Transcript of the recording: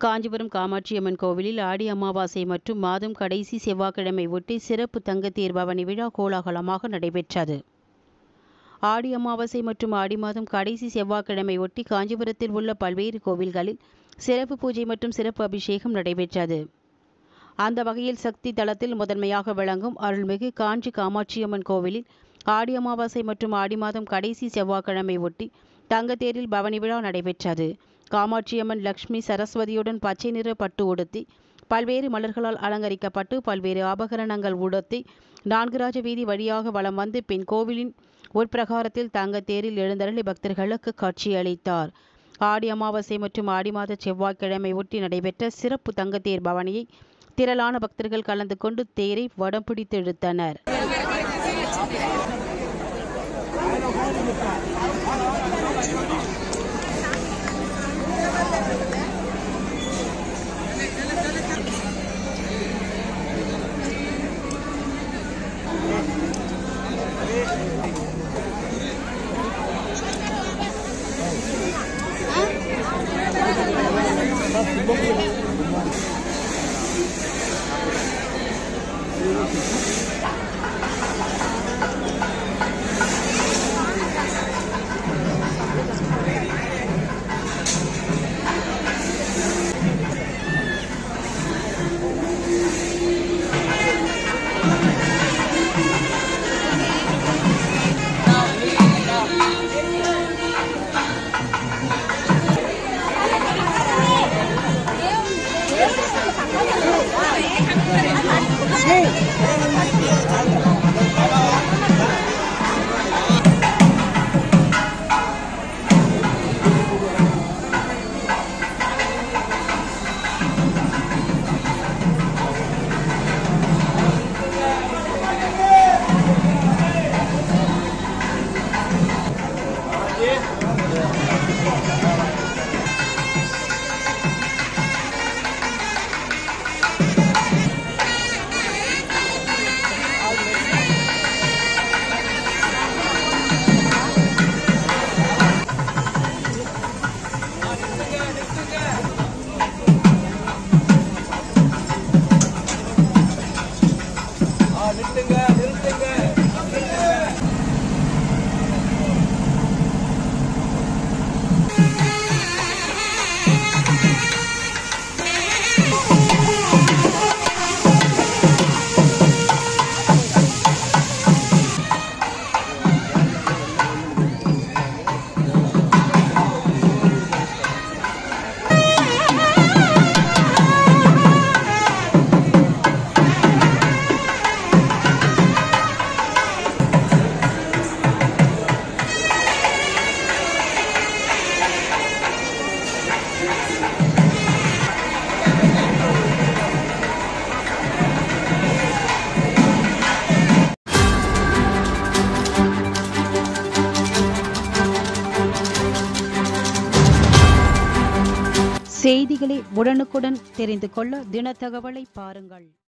காஞ்சிபுரம் காமாட்சியம்மன் கோவிலில் ஆடி அமாவாசை மற்றும் மாதம் கடைசி செவ்வாய்க்கிழமை ஒட்டி சிறப்பு தங்கத்தேர் பவனி விழா கோலாகலமாக நடைபெற்றது ஆடி அமாவாசை மற்றும் ஆடி மாதம் கடைசி செவ்வாய்க்கிழமை ஒட்டி காஞ்சிபுரத்தில் உள்ள பல்வேறு கோவில்களில் சிறப்பு பூஜை மற்றும் சிறப்பு அபிஷேகம் நடைபெற்றது அந்த வகையில் சக்தி தளத்தில் முதன்மையாக விளங்கும் அருள்மிகு காஞ்சி காமாட்சியம்மன் கோவிலில் ஆடி அமாவாசை மற்றும் ஆடி மாதம் கடைசி செவ்வாய்க்கிழமை ஒட்டி தங்கத்தேரில் பவனி விழா நடைபெற்றது காமாட்சியம்மன் லக்ஷ்மி சரஸ்வதியுடன் பச்சை நிற பட்டு உடுத்தி பல்வேறு மலர்களால் அலங்கரிக்கப்பட்டு பல்வேறு ஆபகரணங்கள் உடுத்தி நான்குராஜ வீதி வழியாக வலம் வந்து பின் கோவிலின் உட்பிரகாரத்தில் தங்கத்தேரில் எழுந்தருளி பக்தர்களுக்கு காட்சியளித்தார் ஆடி அமாவாசை மற்றும் ஆடி மாத செவ்வாய்க்கிழமை ஒட்டி நடைபெற்ற சிறப்பு தங்கத்தேர் பவனியை திரளான பக்தர்கள் கலந்து கொண்டு தேரை வடம் பிடித்து இழுத்தனர் நிறுத்துங்க நிறுத்துங்க செய்திகளை உடனுக்குடன் தெரிந்து கொள்ள தினத்தகவலை பாருங்கள்